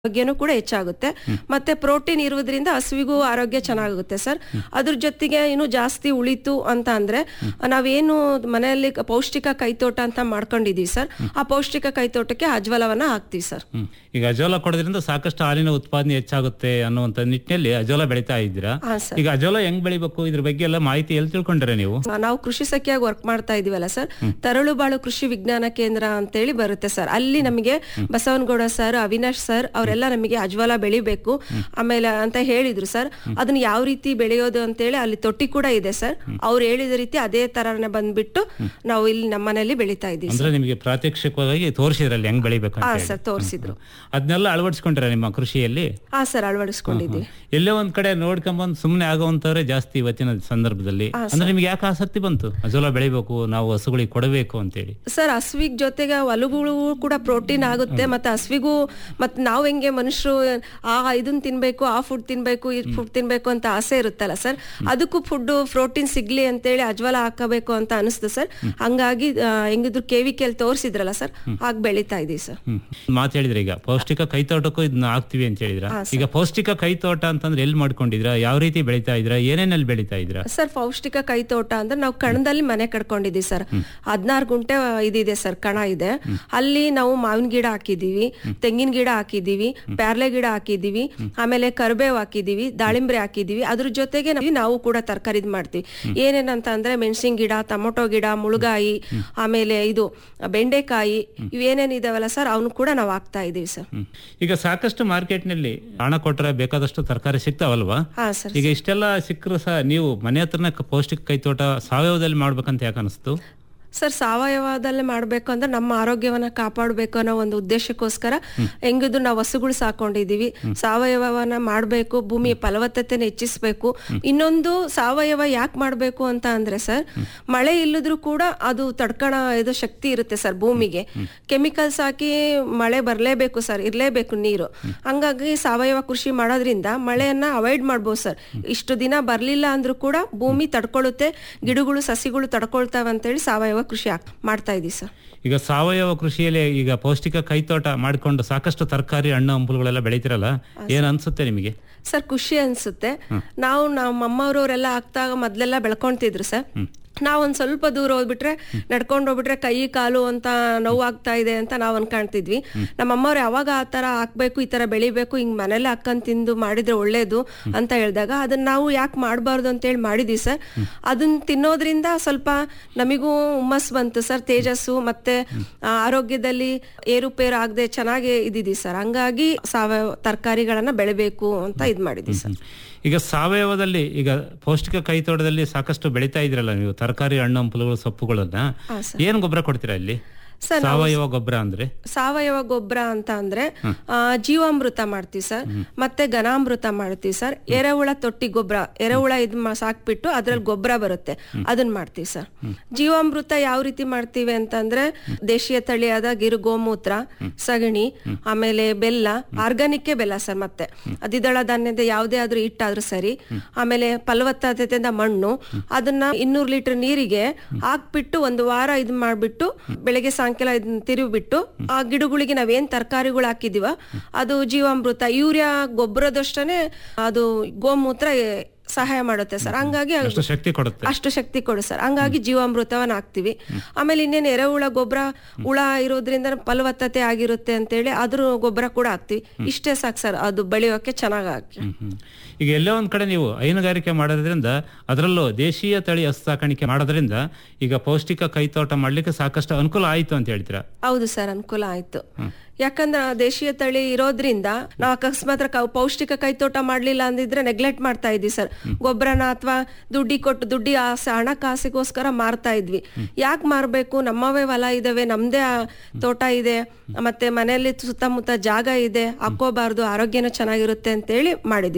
ಆರೋಗ್ಯನೂ ಕೂಡ ಹೆಚ್ಚಾಗುತ್ತೆ ಮತ್ತೆ ಪ್ರೋಟೀನ್ ಇರುವುದರಿಂದ ಹಸುವಿಗೂ ಆರೋಗ್ಯ ಚೆನ್ನಾಗುತ್ತೆ ಸರ್ ಅದ್ರ ಜೊತೆಗೆ ಇನ್ನು ಜಾಸ್ತಿ ಉಳಿತು ಅಂತ ಅಂದ್ರೆ ನಾವೇನು ಮನೆಯಲ್ಲಿ ಕ- ಪೌಷ್ಟಿಕ ಕೈತೋಟ ಅಂತ ಮಾಡ್ಕೊಂಡಿದೀವಿ ಸರ್ ಆ ಪೌಷ್ಟಿಕ ಕೈತೋಟಕ್ಕೆ ಅಜ್ವಲವನ್ನ ಹಾಕ್ತಿವಿ ಸರ್ ಹ್ಮ್. ಈಗ ಅಜೋಲಾ ಕೊಡೋದ್ರಿಂದ ಸಾಕಷ್ಟು ಹಾಲಿನ ಉತ್ಪಾದನೆ ಹೆಚ್ಚಾಗುತ್ತೆ ಅನ್ನುವಂತ ನಿಟ್ಟಿನಲ್ಲಿ ಅಜೋಲಾ ಬೆಳೀತಾ ಇದ್ದೀರಾ ಹಾ ಸರ್ ಈಗ ಅಜೋಲಾ ಹೆಂಗ್ ಬೆಳಿಬೇಕು ಇದ್ರ ಬಗ್ಗೆ ಎಲ್ಲ ಮಾಹಿತಿ ಎಲ್ಲಿ ತಿಳ್ಕೊಂಡ್ರೆ ನೀವು ನಾವು ಕೃಷಿ ಸಖಿಯಾಗಿ ವರ್ಕ್ ಮಾಡ್ತಾ ಇದೀವಲ್ಲ ಸರ್ ತರಳುಬಾಳು ಕೃಷಿ ವಿಜ್ಞಾನ ಕೇಂದ್ರ ಅಂತೇಳಿ ಬರುತ್ತೆ ಸರ್ ಅಲ್ಲಿ ನಮಗೆ ಬಸವನಗೌಡ ಸರ್ ಅವಿನಾಶ್ ಸರ್ ಅವರೆಲ್ಲ ನಮಗೆ ಅಜ್ವಾಲ ಬೆಳಿಬೇಕು ಆಮೇಲೆ ಅಂತ ಹೇಳಿದ್ರು ಸರ್ ಅದನ್ನ ಯಾವ ರೀತಿ ಬೆಳೆಯೋದು ಅಂತೇಳಿ ಅಲ್ಲಿ ತೊಟ್ಟಿ ಕೂಡ ಇದೆ ಸರ್ ಅವ್ರು ಹೇಳಿದ ರೀತಿ ಅದೇ ತರನೇ ಬಂದ್ಬಿಟ್ಟು ನಾವು ಇಲ್ಲಿ ನಮ್ಮನೇಲಿ ಬೆಳಿತಾ ಇದೀವಿ ಅಂದ್ರೆ ನಿಮಗೆ ಪ್ರಾತ್ಯಕ್ಷಿಕವಾಗಿ ತೋರಿಸಿದ್ರಲ್ಲಿ ಹೆಂಗ್ ಬೆಳಿಬೇಕು ಹಾ ಅಂತ ಹೇಳಿ. ಸರ್ ತೋರಿಸಿದ್ರು ಅದನ್ನೆಲ್ಲ ಅಳವಡಿಸ್ಕೊಂಡ್ರೆ ನಿಮ್ಮ ಕೃಷಿಯಲ್ಲಿ ಹಾ ಸರ್ ಅಳವಡಿಸ್ಕೊಂಡಿದ್ದೀವಿ ಎಲ್ಲೇ ಒಂದ್ ಕಡೆ ನೋಡ್ಕೊಂಬಂದ್ ಸುಮ್ನೆ ಆಗೋವಂತವ್ರೆ ಜಾಸ್ತಿ ಇವತ್ತಿನ ಸಂದರ್ಭದಲ್ಲಿ ಅಂದ್ರೆ ನಿಮ್ಗೆ ಯಾಕೆ ಆಸಕ್ತಿ ಬಂತು ಅಜೋಲಾ ಬೆಳಿಬೇಕು ನಾವು ಹಸುಗಳಿಗೆ ಕೊಡಬೇಕು ಅಂತೇಳಿ ಸರ್ ಹಸ್ವಿಗ್ ಜೊತೆಗೆ ಹೊಲಗಳು ಕೂಡ ಪ್ರೋಟೀನ್ ಆಗುತ್ತೆ ಮತ್ತೆ ಹಸ್ವಿಗೂ ಮತ್ತೆ ನಾವು ಹೆಂಗೆ ಮನುಷ್ಯರು ಆ ಇದನ್ನ ತಿನ್ಬೇಕು ಆ ಫುಡ್ ತಿನ್ಬೇಕು ಈ ಫುಡ್ ತಿನ್ಬೇಕು ಅಂತ ಆಸೆ ಇರುತ್ತಲ್ಲ ಸರ್ ಅದಕ್ಕೂ ಫುಡ್ ಪ್ರೋಟೀನ್ ಸಿಗ್ಲಿ ಅಂತೇಳಿ ಅಜ್ವಾಲ ಹಾಕಬೇಕು ಅಂತ ಅನಿಸ್ತು ಸರ್ ಹಂಗಾಗಿ ಆ, ಹೆಂಗಿದ್ರು ಕೆವಿಕೆಲ್ ತೋರಿಸಿದ್ರಲ್ಲ ಸರ್ ಹಾಗೆ ಬೆಳಿತಾ ಇದೀವಿ ಸರ್ ಹ್ಮ್ ಮಾತು ಹೇಳಿದ್ರೆ ಈಗ ಪೌಷ್ಟಿಕ ಕೈತೋಟಕ್ಕೂ ಇದನ್ನ ಹಾಕ್ತಿವಿ ಅಂತ ಹೇಳಿದ್ರ ಈಗ ಪೌಷ್ಟಿಕ ಕೈತೋಟ ಅಂತಂದ್ರೆ ಎಲ್ಲಿ ಮಾಡ್ಕೊಂಡಿದ್ರ ಯಾವ ರೀತಿ ಬೆಳಿತಾ ಇದ್ರ ಏನೇನಲ್ಲಿ ಬೆಳಿತಾ ಇದ್ರ ಸರ್ ಪೌಷ್ಟಿಕ ಕೈತೋಟ ಅಂದ್ರೆ ನಾವು ಕಣದಲ್ಲಿ ಮನೆ ಕಟ್ಕೊಂಡಿದ್ದೀವಿ ಸರ್ ಹದಿನಾರು ಗುಂಟೆ ಇದಿದೆ ಸರ್ ಕಣ ಇದೆ ಅಲ್ಲಿ ನಾವು ಮಾವಿನ ಗಿಡ ಹಾಕಿದೀವಿ ತೆಂಗಿನ ಗಿಡ ಹಾಕಿದೀವಿ ಪ್ಯಾರ್ಲೆ ಗಿಡ ಹಾಕಿದೀವಿ ಆಮೇಲೆ ಕರಿಬೇವು ಹಾಕಿದೀವಿ ದಾಳಿಂಬ್ರೆ ಹಾಕಿದೀವಿ ಅದ್ರ ಜೊತೆಗೆ ನಾವು- ನಾವು ಕೂಡ ತರಕಾರಿ ಮಾಡ್ತೀವಿ ಏನೇನಂತ ಅಂದ್ರೆ ಮೆಣಸಿನ ಗಿಡ ಟೊಮೊಟೊ ಗಿಡ ಮುಳುಗಾಯಿ ಆಮೇಲೆ ಇದು ಬೆಂಡೆಕಾಯಿ ಇವೇನೇನ್ ಇದಾವಲ್ಲ ಸರ್ ಅವನು ಕೂಡ ನಾವು ಹಾಕ್ತಾ ಇದೀವಿ ಸರ್ ಹ್ಮ್. ಈಗ ಸಾಕಷ್ಟು ಮಾರ್ಕೆಟ್ ನಲ್ಲಿ ಹಣ ಕೊಟ್ರೆ ಬೇಕಾದಷ್ಟು ತರಕಾರಿ ಸಿಗ್ತಾವಲ್ವಾ ಹಾ ಸರ್ ಈಗ ಇಷ್ಟೆಲ್ಲ ಸಿಕ್ಕರು ಸಹ ನೀವು ಮನೆ ಹತ್ರನೇ ಕ- ಪೌಷ್ಟಿಕ ಕೈತೋಟ ಸಾವಯವದಲ್ಲಿ ಮಾಡ್ಬೇಕಂತ ಯಾಕೆ ಅನಿಸ್ತು ಸರ್ ಸಾವಯವದಲ್ಲೇ ಮಾಡ್ಬೇಕು ಅಂದ್ರೆ ನಮ್ಮ ಆರೋಗ್ಯವನ್ನ ಕಾಪಾಡಬೇಕು ಅನ್ನೋ ಒಂದು ಉದ್ದೇಶಕ್ಕೋಸ್ಕರ ಹೆಂಗಿದ್ರು ನಾವು ಹಸುಗಳು ಸಾಕೊಂಡಿದೀವಿ ಸಾವಯವವನ್ನ ಮಾಡಬೇಕು ಭೂಮಿಯ ಫಲವತ್ತತೆನ ಹೆಚ್ಚಿಸ್ಬೇಕು ಇನ್ನೊಂದು ಸಾವಯವ ಯಾಕೆ ಮಾಡಬೇಕು ಅಂತ ಅಂದ್ರೆ ಸರ್ ಮಳೆ ಇಲ್ಲದ್ರೂ ಕೂಡ ಅದು ತಡ್ಕಣ ಇದು ಶಕ್ತಿ ಇರುತ್ತೆ ಸರ್ ಭೂಮಿಗೆ ಕೆಮಿಕಲ್ಸ್ ಹಾಕಿ ಮಳೆ ಬರಲೇಬೇಕು ಸರ್ ಇರಲೇಬೇಕು ನೀರು ಹಂಗಾಗಿ ಸಾವಯವ ಕೃಷಿ ಮಾಡೋದ್ರಿಂದ ಮಳೆಯನ್ನ ಅವಾಯ್ಡ್ ಮಾಡ್ಬೋದು ಸರ್ ಇಷ್ಟು ದಿನ ಬರ್ಲಿಲ್ಲ ಅಂದ್ರೂ ಕೂಡ ಭೂಮಿ ತಡ್ಕೊಳ್ಳುತ್ತೆ ಗಿಡಗಳು ಸಸಿಗಳು ತಡ್ಕೊಳ್ತಾವೆ ಅಂತೇಳಿ ಸಾವಯವ ಕೃಷಿ ಹಾಕ್- ಮಾಡ್ತಾ ಇದೀವಿ ಸರ್ ಈಗ ಸಾವಯವ ಕೃಷಿಯಲ್ಲಿ ಈಗ ಪೌಷ್ಟಿಕ ಕೈತೋಟ ಮಾಡಿಕೊಂಡು ಸಾಕಷ್ಟು ತರಕಾರಿ ಹಣ್ಣು ಹಂಪಲುಗಳೆಲ್ಲ ಬೆಳಿತಿರಲ್ಲ ಏನ್ ಅನ್ಸುತ್ತೆ ನಿಮಗೆ ಸರ್ ಖುಷಿ ಅನ್ಸುತ್ತೆ ನಾವು ನಮ್ಮ ಅಮ್ಮವ್ರವರೆಲ್ಲ ಆಗ್ತಾಗ ಮೊದ್ಲೆಲ್ಲ ಬೆಳ್ಕೊಂತಿದ್ರು ಸರ್ ನಾವ್ ಒಂದ್ ಸ್ವಲ್ಪ ದೂರ ಹೋಗ್ಬಿಟ್ರೆ ನಡ್ಕೊಂಡು ಹೋಗ್ಬಿಟ್ರೆ ಕೈ ಕಾಲು ಅಂತ ನೋವಾಗ್ತಾ ಇದೆ ಅಂತ ನಾವ್ ಅನ್ಕಾಣ್ತಿದ್ವಿ ನಮ್ಮ ಅಮ್ಮವ್ರು ಯಾವಾಗ ಆ ತರ ಹಾಕ್ಬೇಕು ಈ ತರ ಬೆಳಿಬೇಕು ಹಿಂಗ್ ಮನೇಲೆ ಹಾಕೊಂಡ್ ತಿಂದು ಮಾಡಿದ್ರೆ ಒಳ್ಳೇದು ಅಂತ ಹೇಳಿದಾಗ ಅದನ್ನ ನಾವು ಯಾಕೆ ಮಾಡಬಾರ್ದು ಅಂತೇಳಿ ಮಾಡಿದ್ವಿ ಸರ್ ಅದನ್ನ ತಿನ್ನೋದ್ರಿಂದ ಸ್ವಲ್ಪ ನಮಿಗೂ ಹುಮ್ಮಸ್ ಬಂತು ಸರ್ ತೇಜಸ್ಸು ಮತ್ತೆ ಆ, ಆರೋಗ್ಯದಲ್ಲಿ ಏರುಪೇರು ಆಗದೆ ಚೆನ್ನಾಗಿ ಇದಿದ್ವಿ ಸರ್ ಹಂಗಾಗಿ ಸಾವಯವ ತರಕಾರಿಗಳನ್ನ ಬೆಳಿಬೇಕು ಅಂತ ಇದ್ ಮಾಡಿದ್ವಿ ಸರ್ ಈಗ ಸಾವಯವದಲ್ಲಿ ಈಗ ಪೌಷ್ಟಿಕ ಕೈತೋಟದಲ್ಲಿ ಸಾಕಷ್ಟು ಬೆಳಿತಾ ಇದ್ರಲ್ಲ ನೀವು ತರಕಾರಿ ಹಣ್ಣು ಹಂಪಲುಗಳು ಸೊಪ್ಪುಗಳನ್ನ ಹಾ, ಏನ್ ಗೊಬ್ಬರ ಕೊಡ್ತೀರಾ ಇಲ್ಲಿ ಸರ್ ಸಾವಯವ ಗೊಬ್ಬರ ಅಂದ್ರೆ ಸಾವಯವ ಗೊಬ್ಬರ ಅಂತ ಅಂದ್ರೆ ಆ, ಜೀವಾಮೃತ ಮಾಡ್ತೀವಿ ಸರ್ ಮತ್ತೆ ಘನಾಮೃತ ಮಾಡ್ತೀವಿ ಸರ್ ಎರೆಹುಳ ತೊಟ್ಟಿ ಗೊಬ್ಬರ ಎರೆಹುಳ ಇದ್ ಮಾ- ಸಾಕ್ಬಿಟ್ಟು ಅದ್ರಲ್ಲಿ ಗೊಬ್ಬರ ಬರುತ್ತೆ ಅದನ್ನ ಮಾಡ್ತೀವಿ ಸರ್ ಜೀವಾಮೃತ ಯಾವ ರೀತಿ ಮಾಡ್ತೀವಿ ಅಂತಂದ್ರೆ ದೇಶೀಯ ತಳಿಯಾದ ಗಿರು ಗೋಮೂತ್ರ ಸಗಣಿ ಆಮೇಲೆ ಬೆಲ್ಲ ಆರ್ಗಾನಿಕ್ ಬೆಲ್ಲ ಸರ್ ಮತ್ತೆ ಅದಿದಳ ಧಾನ್ಯದ ಯಾವುದೇ ಆದ್ರೂ ಹಿಟ್ಟಾದ್ರೂ ಸರಿ ಆಮೇಲೆ ಫಲವತ್ತತೆಯಿಂದ ಮಣ್ಣು ಅದನ್ನ ಇನ್ನೂರು ಲೀಟರ್ ನೀರಿಗೆ ಹಾಕ್ಬಿಟ್ಟು ಒಂದು ವಾರ ಇದ್ ಮಾಡ್ಬಿಟ್ಟು ಬೆಳಗ್ಗೆ ಸಾಯಂಕಾಲ ಇದನ್ನ ತಿರುಗಿಬಿಟ್ಟು ಆ ಗಿಡಗಳಿಗೆ ನಾವೇನ್ ತರಕಾರಿಗಳು ಹಾಕಿದೀವ ಅದು ಜೀವಾಮೃತ ಯೂರಿಯಾ ಗೊಬ್ಬರದಷ್ಟೇ ಅದು ಗೋಮೂತ್ರ ಎ- ಸಹಾಯ ಮಾಡುತ್ತೆ ಸರ್ ಹಂಗಾಗಿ ಅದು- ಅಷ್ಟು ಶಕ್ತಿ ಕೊಡುತ್ತೆ ಅಷ್ಟು ಶಕ್ತಿ ಕೊಡು ಸರ್ ಹಂಗಾಗಿ ಜೀವಾಮೃತವನ್ನ ಹಾಕ್ತಿವಿ ಆಮೇಲೆ ಇನ್ನೇನು ಎರೆಹುಳ ಗೊಬ್ಬರ ಹುಳ ಇರೋದ್ರಿಂದ ಫಲವತ್ತತೆ ಆಗಿರುತ್ತೆ ಅಂತೇಳಿ ಅದ್ರ ಗೊಬ್ಬರ ಕೂಡ ಹಾಕ್ತಿವಿ ಇಷ್ಟೇ ಸಾಕು ಸರ್ ಅದು ಬೆಳೆಯೋಕೆ ಚೆನ್ನಾಗಿ ಹಾಕಿ ಹ್ಮ್, ಹ್ಮ್. ಈಗ ಎಲ್ಲೋ ಒಂದ್ ಕಡೆ ನೀವು ಹೈನುಗಾರಿಕೆ ಮಾಡೋದ್ರಿಂದ ಅದರಲ್ಲೂ ದೇಶೀಯ ತಳಿ ಹಸು ಸಾಕಾಣಿಕೆ ಮಾಡೋದ್ರಿಂದ ಈಗ ಪೌಷ್ಟಿಕ ಕೈತೋಟ ಮಾಡ್ಲಿಕ್ಕೆ ಸಾಕಷ್ಟು ಅನುಕೂಲ ಆಯ್ತು ಅಂತ ಹೇಳ್ತೀರಾ ಹೌದು ಸರ್ ಅನುಕೂಲ ಆಯ್ತು ಯಾಕಂದ್ರೆ ಆ ದೇಶೀಯ ತಳಿ ಇರೋದ್ರಿಂದ ನಾವು ಅಕಸ್ಮಾತ್ ಕ- ಪೌಷ್ಟಿಕ ಕೈತೋಟ ಮಾಡ್ಲಿಲ್ಲ ಅಂದಿದ್ರೆ ನೆಗ್ಲೆಕ್ಟ್ ಮಾಡ್ತಾ ಇದ್ವಿ ಸರ್ ಗೊಬ್ಬರನ ಅಥವಾ ದುಡ್ಡಿ ಕೊಟ್ಟು ದುಡ್ಡಿ ಆಸೆ ಹಣಕಾಸಿಗೋಸ್ಕರ ಮಾರ್ತಾ ಇದ್ವಿ ಯಾಕೆ ಮಾರ್ಬೇಕು ನಮ್ಮವೇ ಹೊಲ ಇದಾವೆ ನಮ್ದೇ ಆ ತೋಟ ಇದೆ ಮತ್ತೆ ಮನೆಯಲ್ಲಿ ಸುತ್ತಮುತ್ತ ಜಾಗ ಇದೆ ಹಾಕೋಬಾರ್ದು ಆರೋಗ್ಯನೂ ಚೆನ್ನಾಗಿರುತ್ತೆ ಅಂತೇಳಿ ಮಾಡಿದ್ವಿ ಸರ್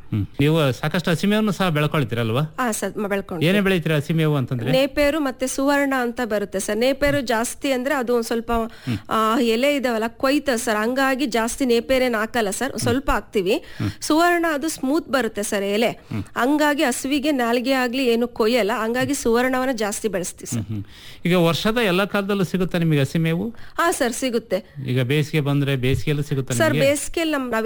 ಹ್ಮ್. ನೀವು ಸಾಕಷ್ಟು ಹಸಿಮೇವನ್ನು ಸಹ ಬೆಳ್ಕೊಳ್ತೀರಲ್ವಾ ಹಾ ಸರ್ ಬೆಳ್ಕೊಂಡು ಏನೇ ಬೆಳಿತೀರಾ ಹಸಿಮೇವು ಅಂತಂದ್ರೆ ನೇಪೇರು ಮತ್ತೆ ಸುವರ್ಣ ಅಂತ ಬರುತ್ತೆ ಸರ್ ನೇಪೇರು ಜಾಸ್ತಿ ಅಂದ್ರೆ ಅದು ಒಂದ್ ಸ್ವಲ್ಪ ಆ, ಎಲೆ ಇದಾವಲ್ಲ ಕೊಯ್ತ ಸರ್ ಹಂಗಾಗಿ ಜಾಸ್ತಿ ನೇಪೇರೇನ್ ಹಾಕಲ್ಲ ಸರ್ ಸ್ವಲ್ಪ ಹಾಕ್ತಿವಿ ಸುವರ್ಣ ಅದು ಸ್ಮೂತ್ ಬರುತ್ತೆ ಸರ್ ಎಲೆ ಹಂಗಾಗಿ ಹಸುವಿಗೆ ನಾಲ್ಗೆ ಆಗ್ಲಿ ಏನು ಕೊಯ್ಯಲ್ಲ ಹಂಗಾಗಿ ಸುವರ್ಣವನ್ನ ಜಾಸ್ತಿ ಬೆಳೆಸ್ತೀವಿ ಸರ್ ಹ್ಮ್. ಈಗ ವರ್ಷದ ಎಲ್ಲ ಕಾಲದಲ್ಲೂ ಸಿಗುತ್ತಾ ನಿಮಗೆ ಹಸಿಮೇವು ಹಾ ಸರ್ ಸಿಗುತ್ತೆ ಈಗ ಬೇಸಿಗೆ ಬಂದ್ರೆ ಬೇಸಿಗೆಯಲ್ಲೂ ಸಿಗುತ್ತಾ ಸರ್ ನಿಮಗೆ ಬೇಸಿಗೆಯಲ್ಲಿ ನಮ್